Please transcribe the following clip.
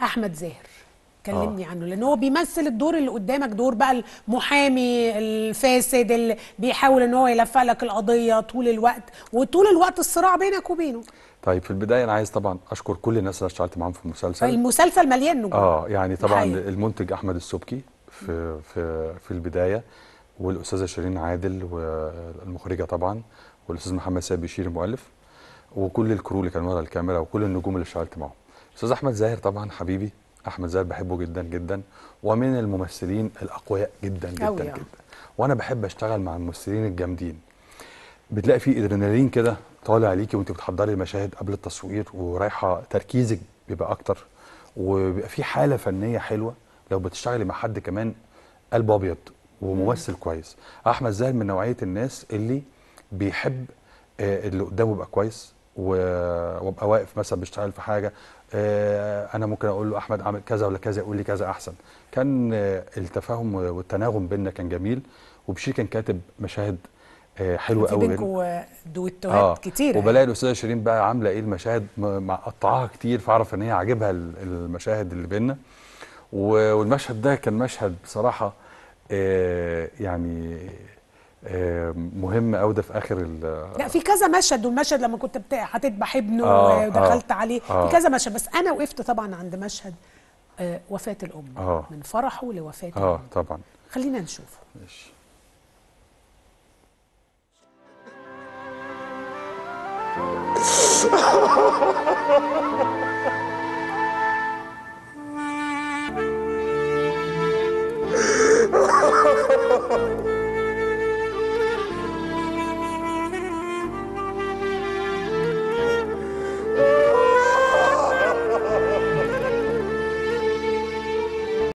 احمد زاهر كلمني عنه لان هو بيمثل الدور اللي قدامك دور بقى المحامي الفاسد اللي بيحاول ان هو يلفق لك القضيه طول الوقت وطول الوقت الصراع بينك وبينه طيب في البدايه انا عايز طبعا اشكر كل الناس اللي اشتغلت معاهم في المسلسل المسلسل مليان نجوم اه يعني طبعا الحقيقة. المنتج احمد السبكي في في في البدايه والاستاذه شيرين عادل والمخرجه طبعا والاستاذ محمد سيد بشير المؤلف وكل الكرو اللي كان ورا الكاميرا وكل النجوم اللي اشتغلت معاهم الاستاذ احمد زاهر طبعا حبيبي احمد زاهر بحبه جدا جدا ومن الممثلين الاقوياء جدا جدا أوي جدا يعني. وانا بحب اشتغل مع الممثلين الجامدين بتلاقي في ادرينالين كده طالع عليكي وانت بتحضري المشاهد قبل التصوير ورايحه تركيزك بيبقى اكتر وبيبقى في حاله فنيه حلوه لو بتشتغلي مع حد كمان قلب ابيض وممثل كويس احمد زاهر من نوعيه الناس اللي بيحب آه، اللي قدامه يبقى كويس و- وابقى واقف مثلا بشتغل في حاجه آه، انا ممكن اقول له احمد اعمل كذا ولا كذا يقول لي كذا احسن كان آه، التفاهم والتناغم بيننا كان جميل وبشير كان كاتب مشاهد آه، حلوه في قوي بينكم دويتوهات كتير وبلاقي الاستاذه شيرين بقى عامله ايه المشاهد م- مقطعاها كتير فاعرف ان هي عاجبها ال- المشاهد اللي بينا و- والمشهد ده كان مشهد بصراحه آه، يعني آه، مهم قوي ده في اخر ال- لا في كذا مشهد والمشهد لما كنت بتا- هتذبح ابنه آه، ودخلت آه، عليه آه. في كذا مشهد بس انا وقفت طبعا عند مشهد آه، وفاه الام آه. من فرحه لوفاه اه الام طبعا خلينا نشوفه ماشي